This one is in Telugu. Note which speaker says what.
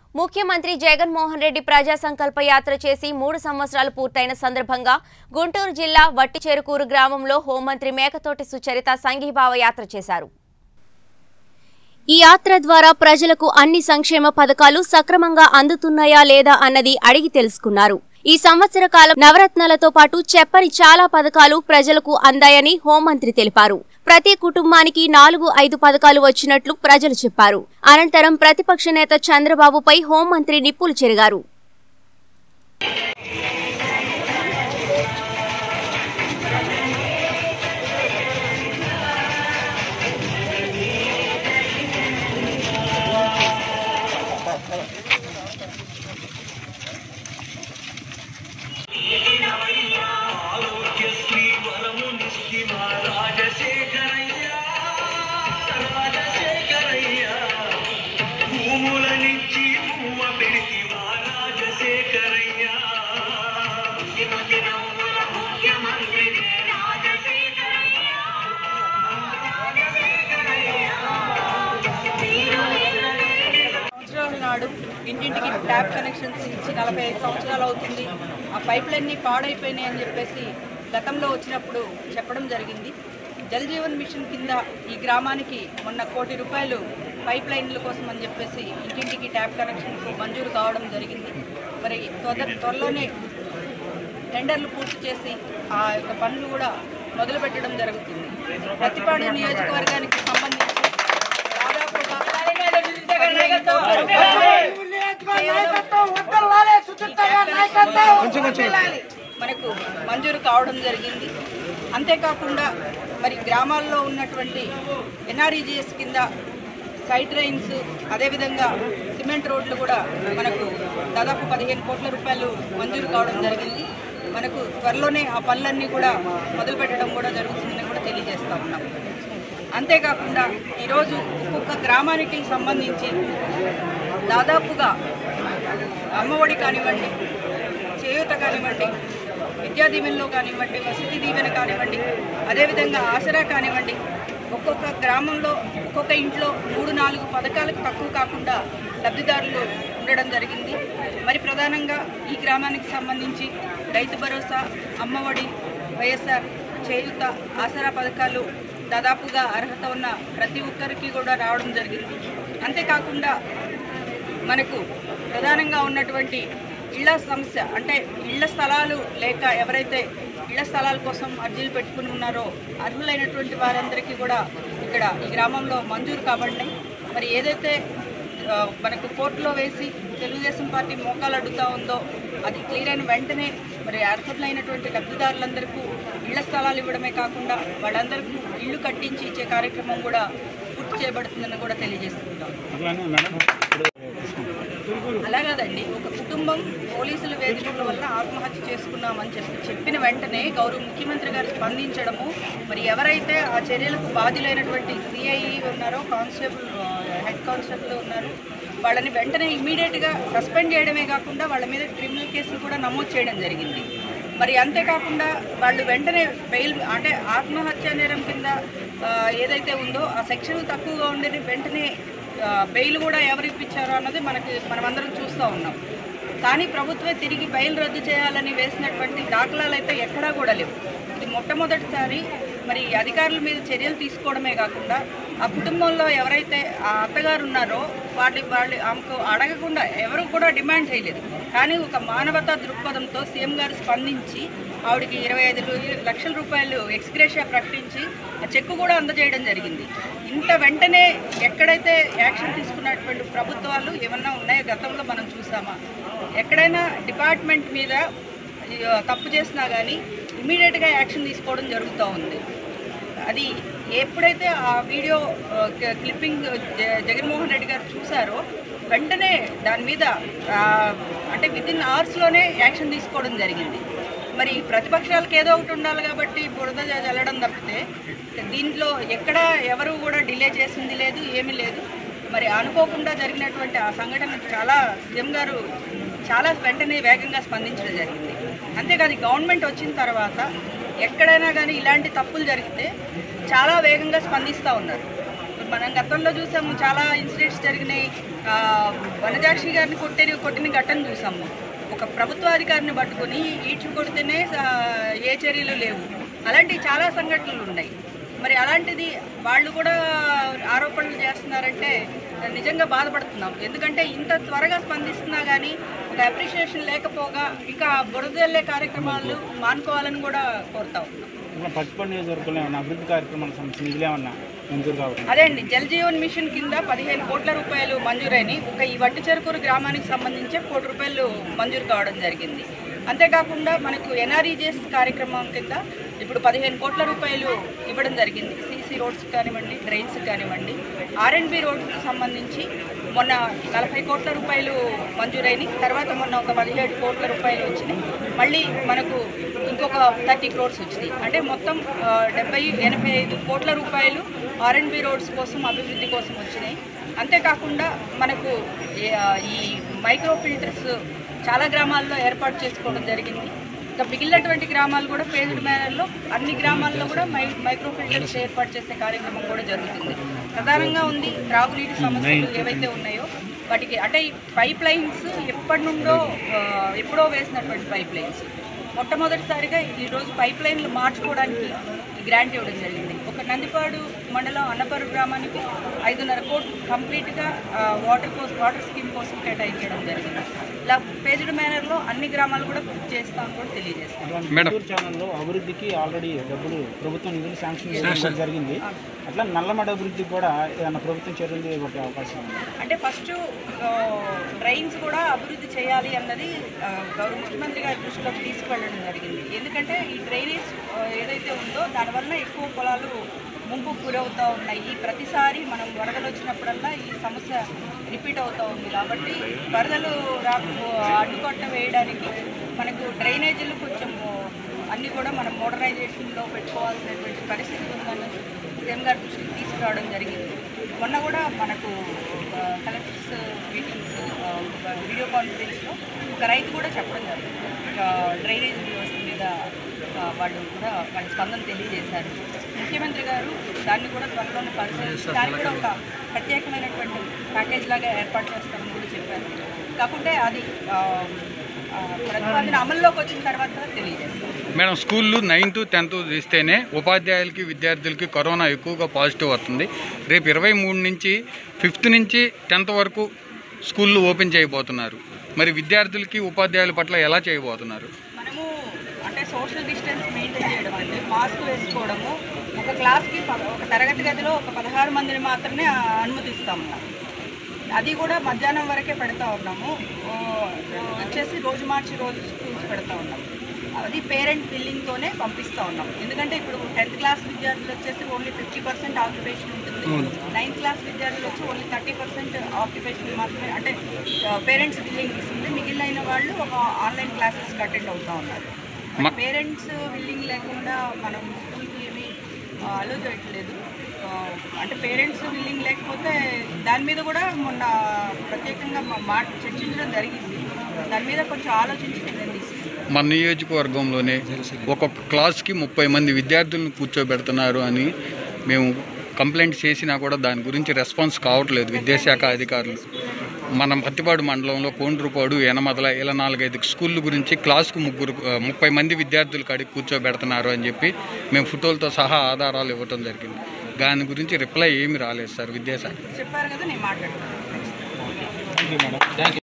Speaker 1: ముఖ్యమంత్రి జగన్మోహన్ రెడ్డి ప్రజా సంకల్ప యాత్ర చేసి మూడు సంవత్సరాలు పూర్తయిన సందర్భంగా గుంటూరు జిల్లా వట్టిచెరుకూరు గ్రామంలో హోంమంత్రి మేకతోటి సుచరిత సంఘీభావ యాత్ర చేశారు ఈ యాత్ర ద్వారా ప్రజలకు అన్ని సంక్షేమ పథకాలు సక్రమంగా అందుతున్నాయా లేదా అన్నది అడిగి తెలుసుకున్నారు ఈ సంవత్సర కాలం నవరత్నాలతో పాటు చెప్పని చాలా పథకాలు ప్రజలకు అందాయని హోంమంత్రి తెలిపారు ప్రతి కుటుంబానికి నాలుగు ఐదు పథకాలు వచ్చినట్లు ప్రజలు చెప్పారు అనంతరం ప్రతిపక్ష నేత చంద్రబాబుపై హోంమంత్రి నిప్పులు చెరిగారు
Speaker 2: ఆరోగ్యశ్రీ వరమునిస్తి మా రాజశేఖరయ్యా రాజశేఖరయ్యా భూములనిచ్చి పువ్వ పెడితి మా రాజశేఖరయ్యా ముఖ్యమంత్రి రాజశేఖరయ్యా
Speaker 3: సంవత్సరాల నాడు ఇంటింటికి ట్యాప్ కనెక్షన్స్ ఇచ్చి నలభై ఐదు సంవత్సరాలు అవుతుంది ఆ పైపులన్నీ పాడైపోయినాయి అని చెప్పేసి గతంలో వచ్చినప్పుడు చెప్పడం జరిగింది జల్ జీవన్ మిషన్ కింద ఈ గ్రామానికి మొన్న కోటి రూపాయలు పైప్ లైన్ల కోసం అని చెప్పేసి ఇంటింటికి ట్యాప్ కనెక్షన్స్ మంజూరు కావడం జరిగింది మరి త్వర త్వరలోనే టెండర్లు పూర్తి చేసి ఆ యొక్క పనులు కూడా మొదలు పెట్టడం జరుగుతుంది ప్రతిపాడు నియోజకవర్గానికి సంబంధించి దాదాపుగా పదిహేను కోట్ల రూపాయలు మనకు మంజూరు కావడం జరిగింది అంతేకాకుండా మరి గ్రామాల్లో ఉన్నటువంటి ఎన్ఆర్ఈజిఎస్ కింద సైడ్ డ్రైన్స్ అదేవిధంగా సిమెంట్ రోడ్లు కూడా మనకు దాదాపు పదిహేను కోట్ల రూపాయలు మంజూరు కావడం జరిగింది మనకు త్వరలోనే ఆ పనులన్నీ కూడా మొదలు పెట్టడం కూడా జరుగుతుందని కూడా తెలియజేస్తా ఉన్నాం అంతేకాకుండా ఈరోజు ఒక్కొక్క గ్రామానికి సంబంధించి దాదాపుగా అమ్మఒడి కానివ్వండి చేయూత కానివ్వండి విద్యా దీవెనలో కానివ్వండి వసతి దీవెన కానివ్వండి అదేవిధంగా ఆసరా కానివ్వండి ఒక్కొక్క గ్రామంలో ఒక్కొక్క ఇంట్లో మూడు నాలుగు పథకాలకు తక్కువ కాకుండా లబ్ధిదారులు ఉండడం జరిగింది మరి ప్రధానంగా ఈ గ్రామానికి సంబంధించి రైతు భరోసా అమ్మఒడి వైఎస్ఆర్ చేయూత ఆసరా పథకాలు దాదాపుగా అర్హత ఉన్న ప్రతి ఒక్కరికి కూడా రావడం జరిగింది అంతేకాకుండా మనకు ప్రధానంగా ఉన్నటువంటి ఇళ్ల సమస్య అంటే ఇళ్ల స్థలాలు లేక ఎవరైతే ఇళ్ల స్థలాల కోసం అర్జీలు పెట్టుకుని ఉన్నారో అర్హులైనటువంటి వారందరికీ కూడా ఇక్కడ ఈ గ్రామంలో మంజూరు కాబడినాయి మరి ఏదైతే ఆ, మనకు కోర్టులో వేసి తెలుగుదేశం పార్టీ మోకాలు అడుగుతా ఉందో అది క్లియర్ అయిన వెంటనే మరి అర్హులైనటువంటి లబ్ధిదారులందరికీ ఇళ్ల స్థలాలు ఇవ్వడమే కాకుండా వాళ్ళందరికీ ఇల్లు కట్టించి ఇచ్చే కార్యక్రమం కూడా పూర్తి చేయబడుతుందని కూడా తెలియజేస్తున్నాం అలా కాదండి ఒక కుటుంబం పోలీసుల వేధింపుల వల్ల ఆత్మహత్య చేసుకున్నామని చెప్పి చెప్పిన వెంటనే గౌరవ ముఖ్యమంత్రి గారు స్పందించడము మరి ఎవరైతే ఆ చర్యలకు బాధ్యులైనటువంటి సిఐ ఉన్నారో కానిస్టేబుల్ ఆ, హెడ్ కానిస్టేబుల్ ఉన్నారు వాళ్ళని వెంటనే ఇమీడియట్గా సస్పెండ్ చేయడమే కాకుండా వాళ్ళ మీద క్రిమినల్ కేసులు కూడా నమోదు చేయడం జరిగింది మరి అంతేకాకుండా వాళ్ళు వెంటనే బెయిల్ అంటే ఆత్మహత్య నేరం కింద ఆ, ఏదైతే ఉందో ఆ సెక్షన్ తక్కువగా ఉండేది వెంటనే ఆ, బెయిల్ కూడా ఎవరు ఇప్పించారో అన్నది మనకి మనమందరం చూస్తూ ఉన్నాం కానీ ప్రభుత్వమే తిరిగి బెయిల్ రద్దు చేయాలని వేసినటువంటి దాఖలాలు అయితే ఎక్కడా కూడా లేవు ఇది మొట్టమొదటిసారి మరి అధికారుల మీద చర్యలు తీసుకోవడమే కాకుండా ఆ కుటుంబంలో ఎవరైతే ఆ అత్తగారు ఉన్నారో వాటి వాళ్ళు ఆమెకు అడగకుండా ఎవరు కూడా డిమాండ్ చేయలేదు కానీ ఒక మానవతా దృక్పథంతో సీఎం గారు స్పందించి ఆవిడకి ఇరవై ఐదు లు- లక్షల రూపాయలు ఎక్స్గ్రేషియా ప్రకటించి ఆ చెక్కు కూడా అందజేయడం జరిగింది ఇంత వెంటనే ఎక్కడైతే యాక్షన్ తీసుకున్నటువంటి ప్రభుత్వాలు ఏమన్నా ఉన్నాయో గతంలో మనం చూసామా ఎక్కడైనా డిపార్ట్మెంట్ మీద ఆ, తప్పు చేసినా కానీ ఇమీడియట్గా యాక్షన్ తీసుకోవడం జరుగుతూ ఉంది అది ఎప్పుడైతే ఆ వీడియో ఆ, క- క్లిప్పింగ్ జ- జగన్మోహన్ రెడ్డి గారు చూసారో వెంటనే దాని మీద ఆ, అంటే విత్ ఇన్ అవర్స్లోనే యాక్షన్ తీసుకోవడం జరిగింది మరి ప్రతిపక్షాలకు ఏదో ఒకటి ఉండాలి కాబట్టి బురద జ- జల్లడం తప్పితే దీంట్లో ఎక్కడ ఎవరు కూడా డిలే చేసింది లేదు ఏమీ లేదు మరి అనుకోకుండా జరిగినటువంటి ఆ సంఘటన చాలా సీఎం గారు చాలా వెంటనే వేగంగా స్పందించడం జరిగింది అంతేకాదు ఈ గవర్నమెంట్ వచ్చిన తర్వాత ఎక్కడైనా కానీ ఇలాంటి తప్పులు జరిగితే చాలా వేగంగా స్పందిస్తూ ఉన్నారు మనం గతంలో చూసాము చాలా ఇన్సిడెంట్స్ జరిగినాయి ఆ, వనజాక్షి గారిని కొట్టిన కొట్టిన ఘటన చూసాము ఒక ప్రభుత్వాధికారిని పట్టుకొని ఈడ్చు కొడితేనే ఆ, ఏ చర్యలు లేవు అలాంటి చాలా సంఘటనలు ఉన్నాయి మరి అలాంటిది వాళ్ళు కూడా ఆరోపణలు చేస్తున్నారంటే నిజంగా బాధపడుతున్నాం ఎందుకంటే ఇంత త్వరగా స్పందిస్తున్నా కానీ ఒక అప్రిషియేషన్ లేకపోగా ఇంకా బురదల్లే కార్యక్రమాలు మానుకోవాలని కూడా కోరుతా ఉన్నాం
Speaker 4: ఇంకా పచ్చిపల్లి నియోజకవర్గంలో ఏమన్నా అభివృద్ధి కార్యక్రమాలకు సంబంధించి నిధులు ఏమన్నా మంజూరు కావడం
Speaker 3: అదే అండి జల్ జీవన్ మిషన్ కింద పదిహేను కోట్ల రూపాయలు మంజూరైన ఒక ఈ వట్టి చెరుకూరు గ్రామానికి సంబంధించి కోటి రూపాయలు మంజూరు కావడం జరిగింది అంతేకాకుండా మనకు ఎన్ఆర్ఈజెస్ కార్యక్రమం కింద ఇప్పుడు పదిహేను కోట్ల రూపాయలు ఇవ్వడం జరిగింది సీసీ రోడ్స్ కానివ్వండి డ్రైన్స్ కానివ్వండి ఆర్ఎండ్బి రోడ్స్కి సంబంధించి మొన్న నలభై కోట్ల రూపాయలు మంజూరైనవి తర్వాత మొన్న ఒక పదిహేడు కోట్ల రూపాయలు వచ్చినాయి మళ్ళీ మనకు ఇంకొక థర్టీ క్రోర్స్ వచ్చినాయి అంటే మొత్తం ఆ, డెబ్బై ఎనభై ఐదు కోట్ల రూపాయలు ఆర్ఎండ్బి రోడ్స్ కోసం అభివృద్ధి కోసం వచ్చినాయి అంతేకాకుండా మనకు ఏ- ఆ, ఈ మైక్రో ఫిల్టర్స్ చాలా గ్రామాల్లో ఏర్పాటు చేసుకోవడం జరిగింది ఇంకా మిగిలినటువంటి గ్రామాలు కూడా పేజ్డ్ మేనర్లో అన్ని గ్రామాల్లో కూడా మై మైక్రో ఫిల్టర్స్ ఏర్పాటు చేసే కార్యక్రమం కూడా జరుగుతుంది ప్రధానంగా ఉంది త్రాగునీటి సమస్యలు ఏవైతే ఉన్నాయో వాటికి అంటే ఈ పైప్ లైన్స్ ఎప్పటి నుండో ఆ, ఎప్పుడో వేసినటువంటి పైప్ లైన్స్ మొట్టమొదటిసారిగా ఈరోజు పైప్ లైన్లు మార్చుకోవడానికి ఈ గ్రాంట్ ఇవ్వడం జరిగింది ఒక నందిపాడు మండలం అన్నపరు గ్రామానికి ఐదున్నర కోట్లు కంప్లీట్గా ఆ, వాటర్ కోసం వాటర్ స్కీమ్ కోసం కేటాయించడం జరిగింది ఇలా పేజ్డ్ మేనర్లో అన్ని గ్రామాలు కూడా పూర్తి చేస్తామని కూడా తెలియజేస్తాం
Speaker 4: అట్లా గుంటూరు ఛానల్లో అభివృద్ధికి ఆల్రెడీ డబ్బులు ప్రభుత్వం నిధులు శాంక్షన్ చేయడం జరిగింది అట్లా నల్లమడ అభివృద్ధికి కూడా ఏదైనా ప్రభుత్వం చర్యలు చేపట్టే అవకాశం ఉంది
Speaker 3: అంటే ఫస్ట్ ట్రైన్స్ కూడా అభివృద్ధి చేయాలి అన్నది ఆ, గౌరవ ముఖ్యమంత్రి గారి దృష్టిలోకి తీసుకెళ్ళడం జరిగింది ఎందుకంటే ఈ డ్రైనేజ్ ఆ, ఏదైతే ఉందో దానివల్ల ఎక్కువ పొలాలు ముంపు గురవుతూ ఉన్నాయి ప్రతిసారి మనం వరదలు వచ్చినప్పుడల్లా ఈ సమస్య రిపీట్ అవుతూ ఉంది కాబట్టి వరదలు రాకు అడ్డుకొట్ట వేయడానికి మనకు డ్రైనేజీలు కొంచెం అన్నీ కూడా మనం మోడర్నైజేషన్లో పెట్టుకోవాల్సినటువంటి పరిస్థితి ఉందని సీఎం గారి దృష్టికి తీసుకురావడం జరిగింది మొన్న కూడా మనకు ఆ, కలెక్టర్స్ మీటింగ్స్ ఆ, వీడియో కాన్ఫరెన్స్లో ఒక రైతు కూడా చెప్పడం జరిగింది ఆ, డ్రైనేజ్ వ్యవస్థ మీద ఆ, వాళ్ళు కూడా వాళ్ళ స్పందన తెలియజేశారు ముఖ్యమంత్రి గారు దాన్ని కూడా త్వరలోనే పరిశీలించి దానికి కూడా ఒక ప్రత్యేకమైనటువంటి ప్యాకేజ్ లాగా ఏర్పాటు చేస్తామని కూడా చెప్పారు కాకుంటే అది ఆ, ఆ, ప్రతిపాదన అమల్లోకి వచ్చిన తర్వాత తెలియజేస్తారు
Speaker 5: మేడం స్కూళ్ళు నైన్త్ టెన్త్ తీస్తేనే ఉపాధ్యాయులకి విద్యార్థులకి కరోనా ఎక్కువగా పాజిటివ్ వస్తుంది రేపు ఇరవై మూడు నుంచి ఫిఫ్త్ నుంచి టెన్త్ వరకు స్కూళ్ళు ఓపెన్ చేయబోతున్నారు మరి విద్యార్థులకి ఉపాధ్యాయుల పట్ల ఎలా చేయబోతున్నారు
Speaker 3: మనము అంటే సోషల్ డిస్టెన్స్ మెయింటైన్ చేయడం అంటే మాస్క్ వేసుకోవడము ఒక క్లాస్కి ప- ఒక తరగతి గదిలో ఒక పదహారు మందిని మాత్రమే ఆ, అనుమతిస్తాము అది కూడా మధ్యాహ్నం వరకే పెడతా ఉన్నాము ఓ, ఓ, వచ్చేసి రోజు మార్చి రోజు స్కూల్స్ పెడతా ఉన్నాము అది పేరెంట్ బిల్లింగ్తోనే పంపిస్తూ ఉన్నాం ఎందుకంటే ఇప్పుడు టెన్త్ క్లాస్ విద్యార్థులు వచ్చేసి ఓన్లీ ఫిఫ్టీ పర్సెంట్ ఆక్యుపేషన్ ఉంటుంది నైన్త్ క్లాస్ విద్యార్థులు వచ్చి ఓన్లీ థర్టీ పర్సెంట్ ఆక్యుపేషన్ మాత్రమే అంటే పేరెంట్స్ బిల్లింగ్ ఇస్తుంది మిగిలిన వాళ్ళు ఒక ఆన్లైన్ క్లాసెస్కి అటెండ్ అవుతూ ఉన్నారు
Speaker 5: మ-
Speaker 3: పేరెంట్స్ బిల్లింగ్ లేకుండా మనం స్కూల్కి ఏమి అలో చేయట్లేదు ఆ, అంటే పేరెంట్స్ బిల్లింగ్ లేకపోతే దాని మీద కూడా మొన్న ప్రత్యేకంగా మా మాట చర్చించడం జరిగింది దాని మీద కొంచెం ఆలోచించి నిర్ణయం తీసుకుంటాం
Speaker 5: మన నియోజకవర్గంలోనే ఒక్కొక్క క్లాస్కి ముప్పై మంది విద్యార్థులను కూర్చోబెడుతున్నారు అని మేము కంప్లైంట్ చేసినా కూడా దాని గురించి రెస్పాన్స్ కావట్లేదు విద్యాశాఖ అధికారులు మన పత్తిపాడు మండలంలో కోండ్రుపాడు ఎనమదల ఇలా నాలుగైదు స్కూళ్ళ గురించి క్లాస్కు ముగ్గురు ఆ, ముప్పై మంది విద్యార్థులు కాడికి కూర్చోబెడుతున్నారు అని చెప్పి మేము ఫోటోలతో సహా ఆధారాలు ఇవ్వటం జరిగింది దాని గురించి రిప్లై ఏమి రాలేదు సార్ విద్యాశాఖ
Speaker 3: చెప్పారు కదా నేను మాట్లాడతాను
Speaker 4: thank you madam thank you